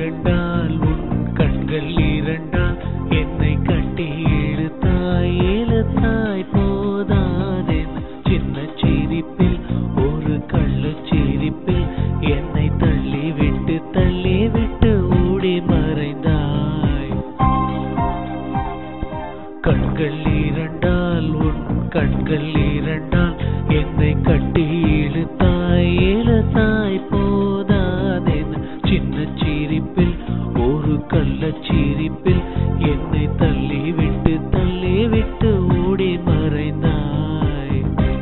இரண்டால் உன் கண்கள் இரண்டால் என்னை கட்டி இழுத்தாய் இழுத்தாய் போதாதென் சின்ன சிரிப்பில் ஒரு கள்ளச் சிரிப்பில் என்னை தள்ளி விட்டு தள்ளி விட்டு ஓடி மறைந்தாய் கண்கள் இரண்டால் உன் கண்கள் இரண்டால் என்னை கட்டி இழுத்தாய் இழுத்தாய் போதாதென் சின்ன சிரிப்பில் ஒரு கள்ளச் சிரிப்பில் என்னை தள்ளி விட்டு தள்ளி விட்டு ஓடி மறைந்தாய்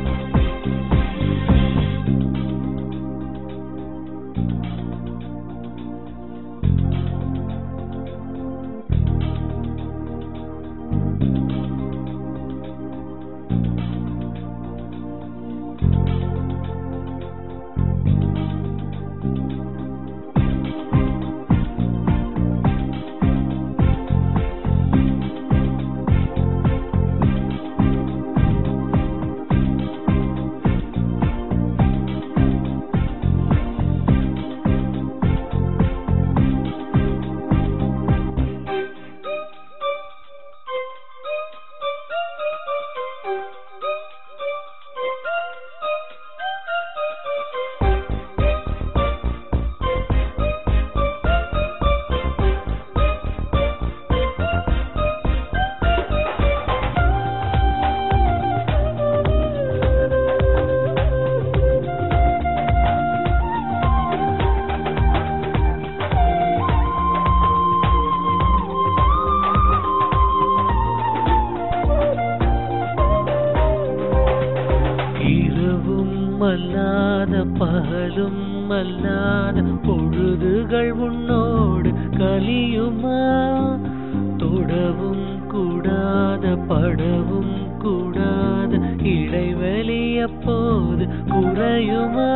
இரவும் அல்லாத பகலும் அல்லாத பொழுதுகள் உன்னோடு கலியுமா தொடவும் கூடாத படவும் கூடாத இடைவெளி அப்போது குறையுமா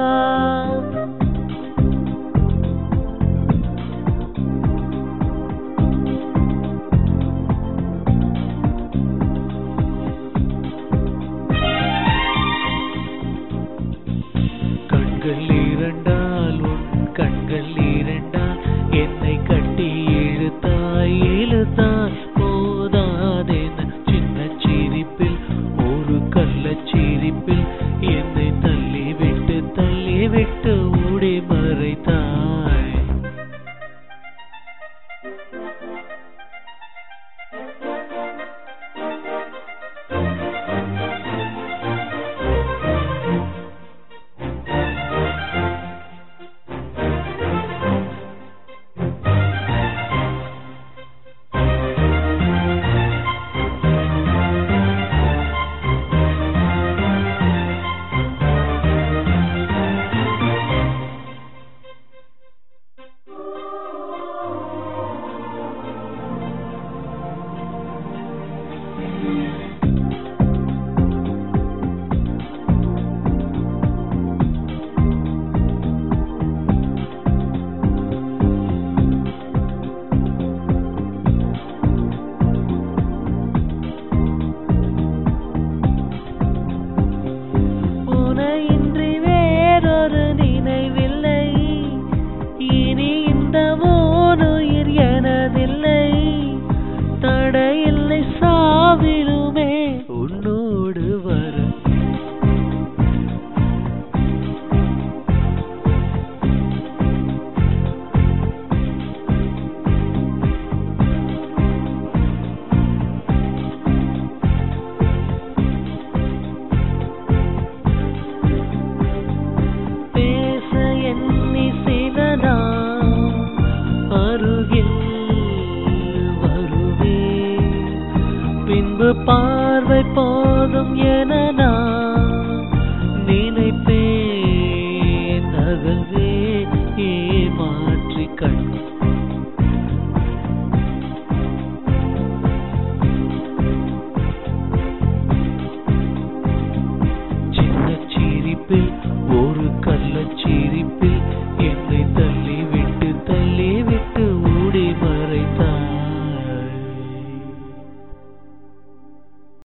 கண்கள் இரண்டால் உன் கண்கள் இரண்டால் என்னை கட்டி இழுத்தாய் இழுத்தாய் போதாதென சின்ன சிரிப்பில் ஒரு கள்ளச் சிரிப்பில் என்னை தள்ளி விட்டு தள்ளி விட்டு ஓடி மறைத்தாய் உனையின்றி வேறொரு நினைவில்லை இனி இந்த ஓனுயிர் எனதில்லை தடையில்லை சாவிலுமே உன்னோடு வர பேச எண்ணி சிலதா அருகில் வருவே பின்பு பார்வை போதும் என நான் நினைப்பேன் அகல்வே ஏமாற்றி கண் சின்ன சிரிப்பில் ஒரு கள்ளச் சிரிப்பில்